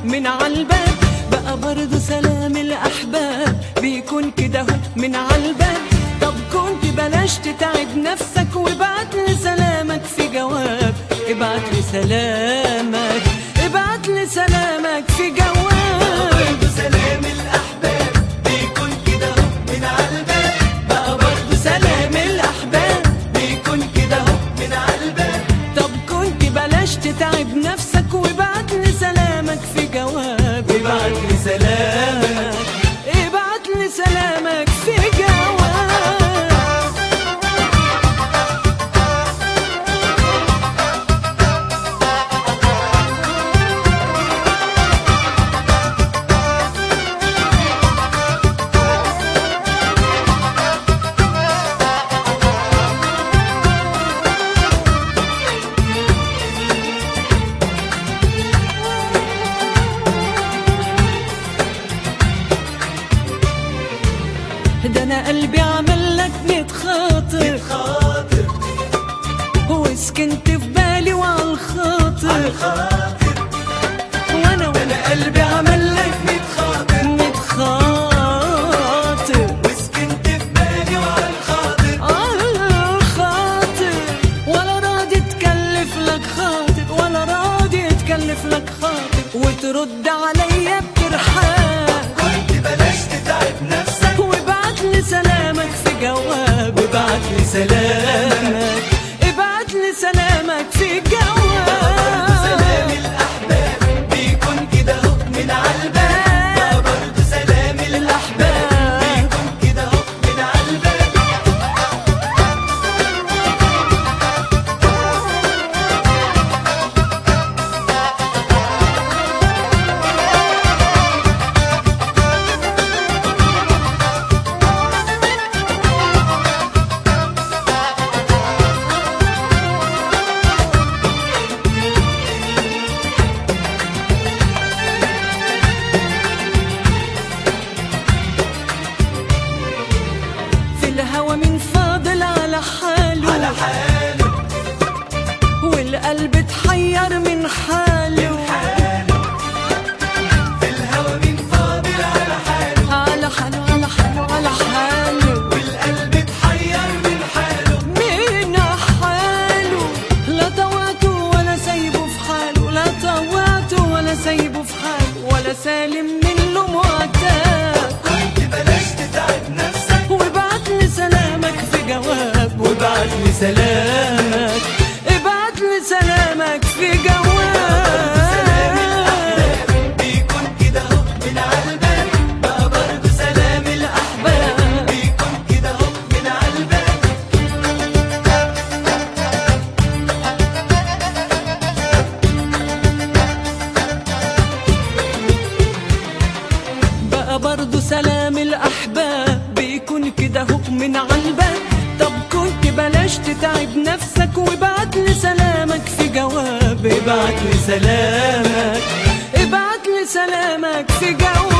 من عالباب بقى برضه سلام الأحباب بيكون كده هو من عالباب طب كنت بلاش تتعب نفسك وابعت لي سلامك في جواب ابعت لي سلامك ابعت لي سلامك في جواب سلام الأحباب بيكون كده هو من عالباب بقى برضه سلام الأحباب بيكون كده هو من عالباب طب كنت بلاش تتعب نفسك وابعت لي سلامك في جواب ابعت لي سلامك ابعت لي سلامك في جواب ده انا قلبي عمل لك ميت خاطر خاطر وسكنت في بالي وعلى الخاطر خاطر وانا أنا قلبي عمل لك ميت خاطر ميت خاطر وسكنت في بالي وعلى الخاطر على الخاطر ولا راضي تكلف لك خاطر ولا راضي تكلف لك خاطر وترد عليا بترحاب كنت بلاش تتعب نفسك وابعت لي سلامك في جواب ابعت لي سلامك ابعت لي سلامك في جواب سلام الأحباب بيكون كده هو من عالباب بقى برضه سلام الأحباب بيكون كده هو من عالباب في الهوى من فاضل على حاله على حاله والقلب اتحير من حاله حاله في الهوى من فاضل على حاله على حاله على حاله على حاله والقلب اتحير من حاله من حاله لا طوعته ولا سايبه في حاله لا طوعته ولا سايبه في حاله ولا سالم من له معتاب كنت بلاش تتعب نفسك وابعت لي سلامك في جواب وابعت لي سلامك ابعت لي سلامك في جواب بيكون كده هو من عالباب بقى برضه سلام الأحباب بيكون كده هو من عالباب بقى برضه سلام الأحباب بيكون كده هو من عالباب طب كنت بلاش تتعب نفسك وابعت لي سلامك في جواب ابعت لي سلامك ابعت لي سلامك في جواب